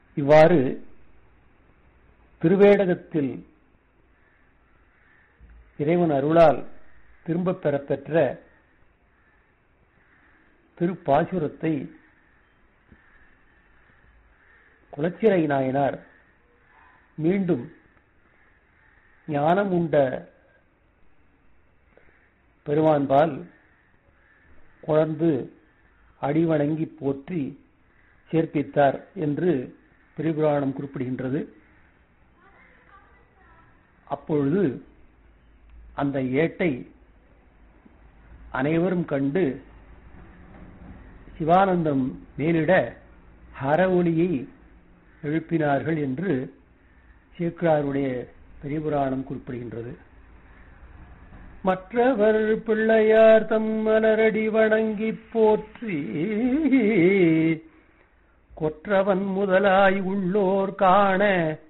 இவ்வாறு திருவேடகத்தில் இறைவன் அருளால் திரும்பப் பெறப்பெற்ற திருப்பாசுரத்தை குலச்சிறை நாயனார் மீண்டும் ஞானம் உண்ட பெருமான்பால் குழந்து அடிவணங்கி போற்றி சேர்ப்பித்தார் என்று திரிபுராணம் குறிப்பிடுகின்றது அப்பொழுது அந்த ஏட்டை அனைவரும் கண்டு சிவானந்தம் மேலிட ஹர ஒலியை எழுப்பினார்கள் என்று சேக்கிராருடைய பெரியபுராணம் குறிப்பிடுகின்றது மற்றவர் பிள்ளையார் தம் மலரடி வணங்கி போற்றி கொற்றவன் முதலாய் உள்ளோர் காண